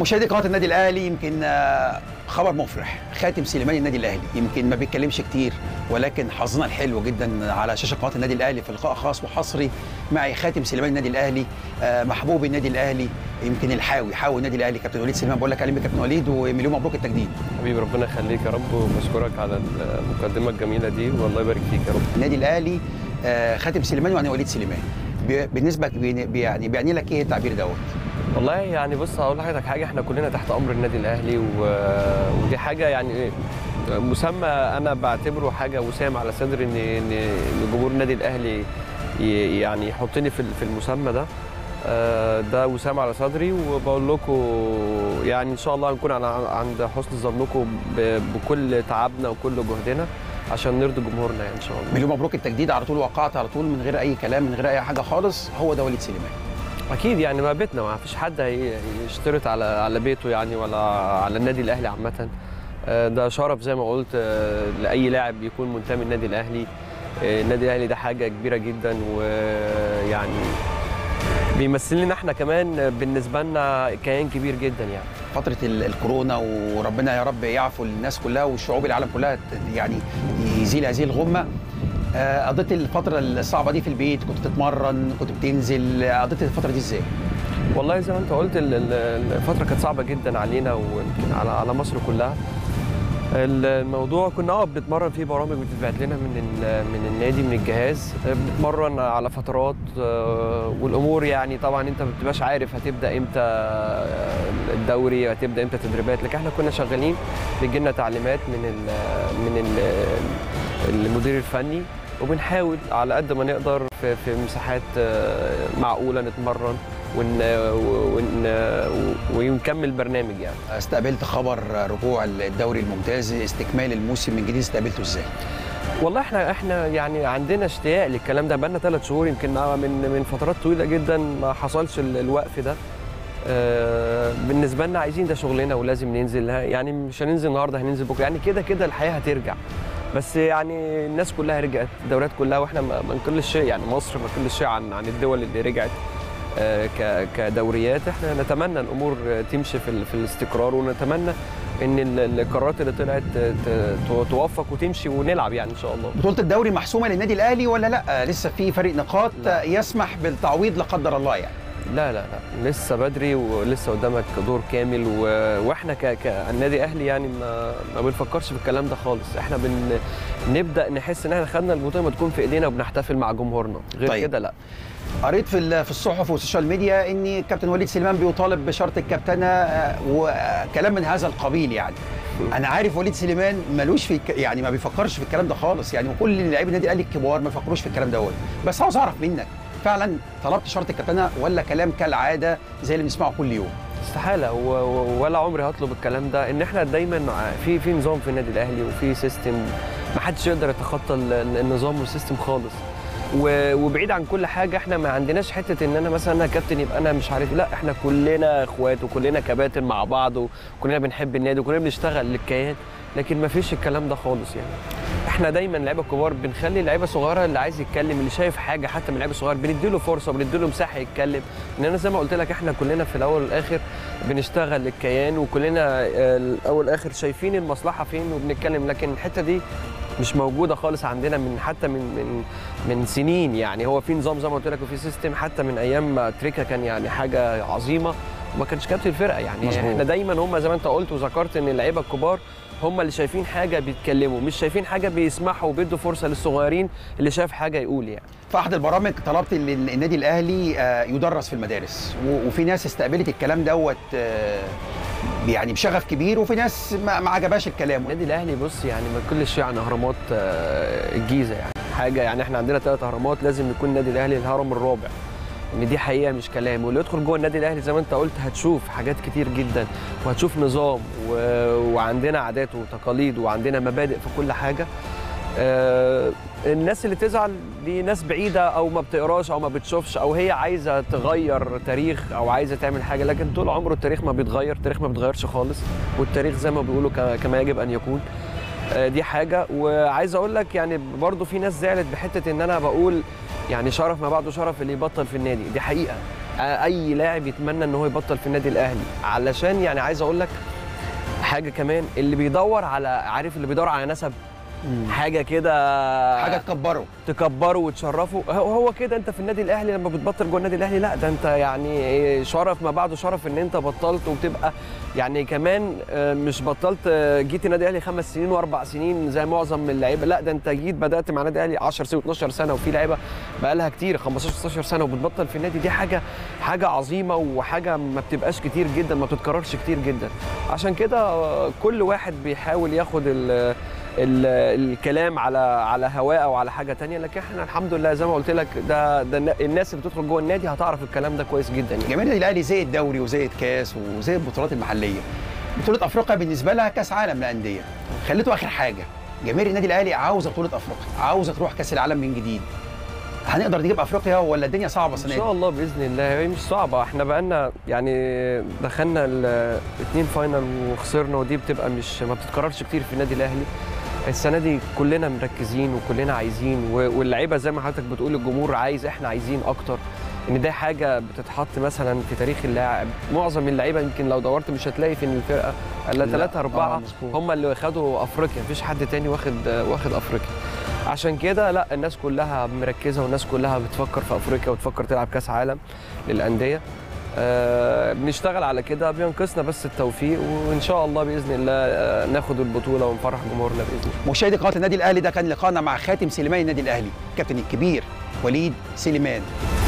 مشاهدي قناه النادي الاهلي يمكن آه، خبر مفرح خاتم سليماني النادي الاهلي يمكن ما بيتكلمش كتير ولكن حظنا الحلو جدا على شاشه قناه النادي الاهلي في لقاء خاص وحصري معي خاتم سليماني النادي الاهلي آه، محبوب النادي الاهلي يمكن الحاوي حاوي النادي الاهلي كابتن وليد سليمان بقول لك اهلا بك كابتن وليد ومليون مبروك التجديد حبيبي ربنا يخليك يا رب وبشكرك على المقدمه الجميله دي والله يبارك فيك يا رب النادي الاهلي آه، خاتم سليماني يعني وليد سليمان بي- بالنسبه بي- يعني بيعني لك ايه التعبير دوت والله يعني بص هقول لحضرتك حاجه احنا كلنا تحت امر النادي الاهلي و... ودي حاجه يعني مسمى انا بعتبره حاجه وسام على صدري ان ان إن جمهور النادي الاهلي ي... يعني يحطني في ال- في المسمى ده آه، ده وسام على صدري وبقول لكم يعني ان شاء الله هنكون على عند حسن ظنكم ب... بكل تعبنا وكل جهدنا عشان نرضي جمهورنا يعني ان شاء الله مليون مبروك التجديد على طول وقعت على طول من غير اي كلام من غير اي حاجه خالص هو ده وليد سليمان اكيد يعني ما بيتنا ما فيش حد هي- يشترط على على بيته يعني ولا على النادي الاهلي عامه آه، ده شرف زي ما قلت آه، لاي لاعب يكون منتمي النادي الاهلي آه، النادي الاهلي ده حاجه كبيره جدا ويعني بيمثل لنا احنا كمان بالنسبه لنا كيان كبير جدا يعني فتره ال- الكورونا وربنا يا رب يعفو الناس كلها والشعوب العالم كلها ت- يعني يزيل هذه الغمه آه، قضيت الفتره الصعبه دي في البيت كنت تتمرن كنت بتنزل قضيت الفتره دي ازاي والله زي ما انت قلت ال- ال- الفتره كانت صعبه جدا علينا ويمكن على على مصر كلها الموضوع كنا اه بنتمرن في برامج بتتبعت لنا من ال- من النادي من الجهاز بنتمرن على فترات آه، والامور يعني طبعا انت ما بتبقاش عارف هتبدا امتى آه، الدوري هتبدا امتى تدريبات لكن احنا كنا شغالين بيجي لنا تعليمات من ال من ال المدير الفني وبنحاول على قد ما نقدر في, في مساحات آه، معقوله نتمرن ون ون ونكمل برنامج يعني استقبلت خبر رجوع الدوري الممتاز استكمال الموسم من جديد استقبلته ازاي والله احنا احنا يعني عندنا اشتياق للكلام ده بقالنا ثلاث شهور يمكن من من فترات طويله جدا ما حصلش ال- الوقف ده آه، بالنسبه لنا عايزين ده شغلنا ولازم ننزل يعني مش هننزل النهارده هننزل بكره يعني كده كده الحياه هترجع بس يعني الناس كلها رجعت الدوريات كلها واحنا ما ما نقلش شيء يعني مصر ما نقلش شيء عن عن الدول اللي رجعت آه، ك- كدوريات احنا نتمنى الامور آه، تمشي في ال- في الاستقرار ونتمنى ان ال- القرارات اللي طلعت ت- ت- توفق وتمشي ونلعب يعني ان شاء الله بطوله الدوري محسومه للنادي الاهلي ولا لا لسه في فرق نقاط لا. يسمح بالتعويض لا قدر الله يعني لا لا لا لسه بدري ولسه قدامك دور كامل و... واحنا ك... كالنادي اهلي يعني ما... ما بنفكرش في الكلام ده خالص احنا بن... نبدا نحس ان احنا خدنا البطوله ما تكون في ايدينا وبنحتفل مع جمهورنا غير طيب. كده لا قريت في ال- في الصحف والسوشيال ميديا ان كابتن وليد سليمان بيطالب بشرط الكابتنه آه، وكلام من هذا القبيل يعني انا عارف وليد سليمان ملوش في الك- يعني ما بيفكرش في الكلام ده خالص يعني وكل لاعبي النادي الاهلي الكبار ما بيفكروش في الكلام دوت بس عاوز اعرف منك فعلا طلبت شرط الكابتنه ولا كلام كالعاده زي اللي بنسمعه كل يوم استحاله و... و- ولا عمري هطلب الكلام ده ان احنا دايما في في نظام في النادي الاهلي وفي سيستم ما حدش يقدر يتخطى ال- ال- النظام والسيستم خالص و- وبعيد عن كل حاجه احنا ما عندناش حته ان انا مثلا انا كابتن يبقى انا مش عارف لا احنا كلنا اخوات وكلنا كباتن مع بعض وكلنا بنحب النادي وكلنا بنشتغل للكيان لكن ما فيش الكلام ده خالص يعني احنا دايما لعيبه كبار بنخلي اللعيبه الصغيره اللي عايز يتكلم اللي شايف حاجه حتى من اللعيبه الصغير بنديله فرصه بنديله مساحه يتكلم ان انا زي ما قلت لك احنا كلنا في الاول والاخر بنشتغل للكيان وكلنا آه، الاول والاخر شايفين المصلحه فين وبنتكلم لكن الحته دي مش موجوده خالص عندنا من حتى من من من سنين يعني هو في نظام زي ما قلت لك وفي سيستم حتى من ايام ما تريكا كان يعني حاجه عظيمه وما كانش كابتن الفرقه يعني مظبوط. احنا دايما هم زي ما انت قلت وذكرت ان اللعيبه الكبار هم اللي شايفين حاجه بيتكلموا مش شايفين حاجه بيسمحوا وبيدوا فرصه للصغيرين اللي شايف حاجه يقول يعني في احد البرامج طلبت ان النادي الاهلي آه، يدرس في المدارس و- وفي ناس استقبلت الكلام دوت آه، يعني بشغف كبير وفي ناس ما ما عجبهاش الكلام النادي الاهلي بص يعني ما كل شيء عن اهرامات آه، الجيزه يعني حاجه يعني احنا عندنا ثلاث اهرامات لازم يكون النادي الاهلي الهرم الرابع ان دي حقيقه مش كلام واللي يدخل جوه النادي الاهلي زي ما انت قلت هتشوف حاجات كتير جدا وهتشوف نظام و... وعندنا عادات وتقاليد وعندنا مبادئ في كل حاجه آه، الناس اللي تزعل دي ناس بعيده او ما بتقراش او ما بتشوفش او هي عايزه تغير تاريخ او عايزه تعمل حاجه لكن طول عمره التاريخ ما بيتغير التاريخ ما بيتغيرش خالص والتاريخ زي ما بيقولوا ك- كما يجب ان يكون آه، دي حاجه وعايز اقول لك يعني برضو في ناس زعلت بحته ان انا بقول يعني شرف ما بعده شرف اللي يبطل في النادي دي حقيقه آه، اي لاعب يتمنى ان هو يبطل في النادي الاهلي علشان يعني عايز اقول لك حاجه كمان اللي بيدور على عارف اللي بيدور على نسب حاجه كده حاجه تكبره تكبره وتشرفه هو هو كده انت في النادي الاهلي لما بتبطل جوه النادي الاهلي لا ده انت يعني شرف ما بعده شرف ان انت بطلت وتبقى يعني كمان آه، مش بطلت آه، جيت النادي الاهلي خمس سنين واربع سنين زي معظم اللعيبه لا ده انت جيت بدات مع النادي الاهلي 10 سنين و12 سنه وفي لعيبه بقى لها كتير 15 16 سنه وبتبطل في النادي دي حاجه حاجه عظيمه وحاجه ما بتبقاش كتير جدا ما بتتكررش كتير جدا عشان كده آه، كل واحد بيحاول ياخد ال ال الكلام على على هواه او على حاجه تانية لكن احنا الحمد لله زي ما قلت لك ده ده النا- الناس اللي بتدخل جوه النادي هتعرف الكلام ده كويس جدا يعني. جماهير النادي الاهلي زي الدوري وزي الكاس وزي البطولات المحليه بطوله افريقيا بالنسبه لها كاس عالم للانديه خليته اخر حاجه جماهير النادي الاهلي عاوزه بطوله افريقيا عاوزه تروح كاس العالم من جديد هنقدر نجيب افريقيا ولا الدنيا صعبه ان السنه شاء دي الله باذن الله هي مش صعبه احنا بقالنا يعني دخلنا الاثنين فاينل وخسرنا ودي بتبقى مش ما بتتكررش كتير في النادي الاهلي السنه دي كلنا مركزين وكلنا عايزين و- واللعيبه زي ما حضرتك بتقول الجمهور عايز احنا عايزين اكتر ان ده حاجه بتتحط مثلا في تاريخ اللاعب معظم اللعيبه يمكن لو دورت مش هتلاقي في إن الفرقه الا لا. ثلاثه آه، اربعه مظبوط. هم اللي خدوا افريقيا مفيش حد تاني واخد واخد افريقيا عشان كده لا الناس كلها مركزه والناس كلها بتفكر في افريقيا وتفكر تلعب كاس عالم للانديه آه بنشتغل على كده بينقصنا بس التوفيق وان شاء الله باذن الله آه ناخد البطوله ونفرح جمهورنا باذن الله مشاهدي قناه النادي الاهلي ده كان لقاءنا مع خاتم سليمان النادي الاهلي الكابتن الكبير وليد سليمان